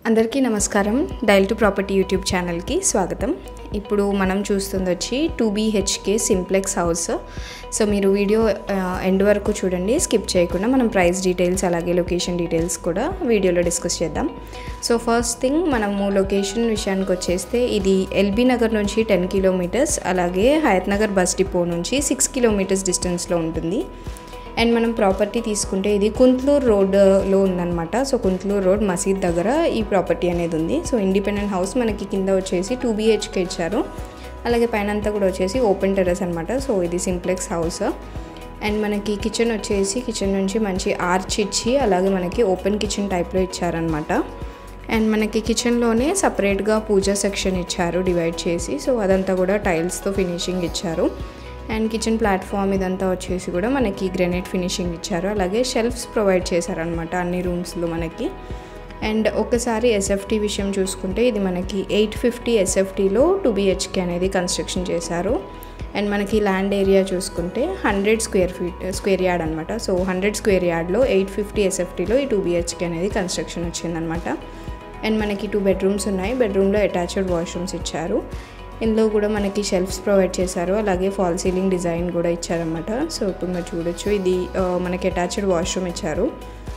అందరికీ నమస్కారం dial to property YouTube ఛానల్కి స్వాగతం ఇప్పుడు మనం చూస్తుంది వచ్చి two BHK simplex house so మీరు వీడియో ఎండ్ వరకు చూడండి స్కిప్ చేయకుండా మనం ప్రైస్ డీటెయిల్స్ అలాగే లొకేషన్ డీటెయిల్స్ కూడా వీడియోలో డిస్కస్ చేద్దాం సో ఫస్ట్ థింగ్ మనము లొకేషన్ విషయానికి వచ్చేస్తే ఇది ఎల్బీ నగర్ నుంచి టెన్ కిలోమీటర్స్ అలాగే హయత్ నగర్ బస్ డిపో నుంచి సిక్స్ కిలోమీటర్స్ డిస్టెన్స్లో ఉంటుంది అండ్ మనం ప్రాపర్టీ తీసుకుంటే ఇది కుంట్లూరు రోడ్లో ఉందన్నమాట సో కుంట్లూరు రోడ్ మసీద్ దగ్గర ఈ ప్రాపర్టీ అనేది ఉంది సో ఇండిపెండెంట్ హౌస్ మనకి కింద వచ్చేసి టూ బీహెచ్కే ఇచ్చారు అలాగే పైన అంతా కూడా వచ్చేసి ఓపెన్ టెర్రస్ అనమాట సో ఇది సింప్లెక్స్ హౌస్ అండ్ మనకి కిచెన్ వచ్చేసి కిచెన్ నుంచి మంచి ఆర్చ్ ఇచ్చి అలాగే మనకి ఓపెన్ కిచెన్ టైప్లో ఇచ్చారనమాట అండ్ మనకి కిచెన్లోనే సపరేట్గా పూజా సెక్షన్ ఇచ్చారు డివైడ్ చేసి సో అదంతా కూడా టైల్స్తో ఫినిషింగ్ ఇచ్చారు అండ్ కిచెన్ ప్లాట్ఫామ్ ఇదంతా వచ్చేసి కూడా మనకి గ్రెనైట్ ఫినిషింగ్ ఇచ్చారు అలాగే షెల్ఫ్స్ ప్రొవైడ్ చేశారనమాట అన్ని రూమ్స్లో మనకి అండ్ ఒకసారి ఎస్ఎఫ్టీ విషయం చూసుకుంటే ఇది మనకి ఎయిట్ ఫిఫ్టీ ఎస్ఎఫ్టీలో టూ బిహెచ్కే అనేది కన్స్ట్రక్షన్ చేశారు అండ్ మనకి ల్యాండ్ ఏరియా చూసుకుంటే hundred square feet square yard అనమాట సో హండ్రెడ్ స్క్వేర్ యార్డ్లో ఎయిట్ ఫిఫ్టీ ఎస్ఎఫ్టీలో ఈ టూ బిహెచ్కే అనేది కన్స్ట్రక్షన్ వచ్చిందనమాట అండ్ మనకి టూ బెడ్రూమ్స్ ఉన్నాయి బెడ్రూమ్లో అటాచ్డ్ వాష్రూమ్స్ ఇచ్చారు ఇందులో కూడా మనకి షెల్ఫ్స్ ప్రొవైడ్ చేశారు అలాగే ఫాల్ సీలింగ్ డిజైన్ కూడా ఇచ్చారనమాట సో ఇప్పుడు మీరు చూడొచ్చు ఇది మనకి అటాచ్డ్ వాష్రూమ్ ఇచ్చారు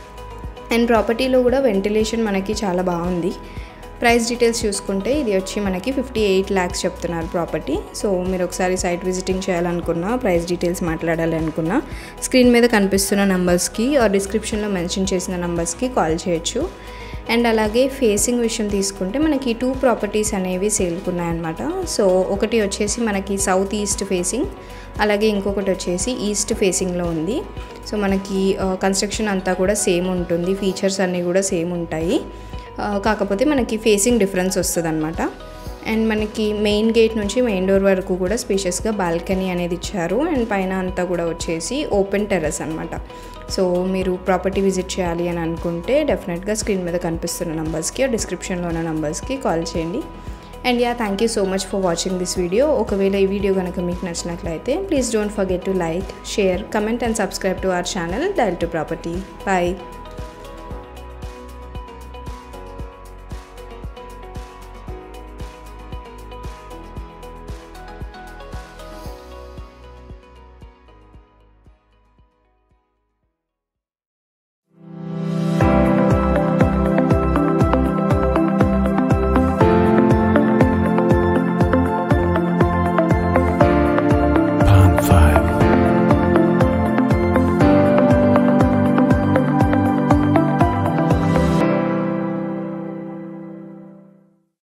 అండ్ ప్రాపర్టీలో కూడా వెంటిలేషన్ మనకి చాలా బాగుంది ప్రైస్ డీటెయిల్స్ చూసుకుంటే ఇది వచ్చి మనకి ఫిఫ్టీ ఎయిట్ ల్యాక్స్ చెప్తున్నారు ప్రాపర్టీ సో మీరు ఒకసారి సైట్ విజిటింగ్ చేయాలనుకున్నా ప్రైస్ డీటెయిల్స్ మాట్లాడాలి అనుకున్నా స్క్రీన్ మీద కనిపిస్తున్న నెంబర్స్కి ఆర్ డిస్క్రిప్షన్లో మెన్షన్ చేసిన నెంబర్స్కి కాల్ చేయొచ్చు అండ్ అలాగే ఫేసింగ్ విషయం తీసుకుంటే మనకి టూ ప్రాపర్టీస్ అనేవి సేల్కున్నాయన్నమాట సో ఒకటి వచ్చేసి మనకి సౌత్ ఈస్ట్ ఫేసింగ్ అలాగే ఇంకొకటి వచ్చేసి ఈస్ట్ ఫేసింగ్లో ఉంది సో మనకి కన్స్ట్రక్షన్ అంతా కూడా సేమ్ ఉంటుంది ఫీచర్స్ అన్నీ కూడా సేమ్ ఉంటాయి కాకపోతే మనకి ఫేసింగ్ డిఫరెన్స్ వస్తుంది అనమాట అండ్ మనకి మెయిన్ గేట్ నుంచి మెయిన్ డోర్ వరకు కూడా స్పేషియస్గా బాల్కనీ అనేది ఇచ్చారు అండ్ పైన అంతా కూడా వచ్చేసి ఓపెన్ టెర్రస్ అనమాట సో మీరు ప్రాపర్టీ విజిట్ చేయాలి అని అనుకుంటే డెఫినెట్గా స్క్రీన్ మీద కనిపిస్తున్న నంబర్స్కి డిస్క్రిప్షన్లో ఉన్న నంబర్స్కి కాల్ చేయండి and yeah thank you so much for watching this video ఒకవేళ ఈ వీడియో కనుక మీకు నచ్చినట్లయితే please don't forget to like share comment and subscribe to our channel dial to property bye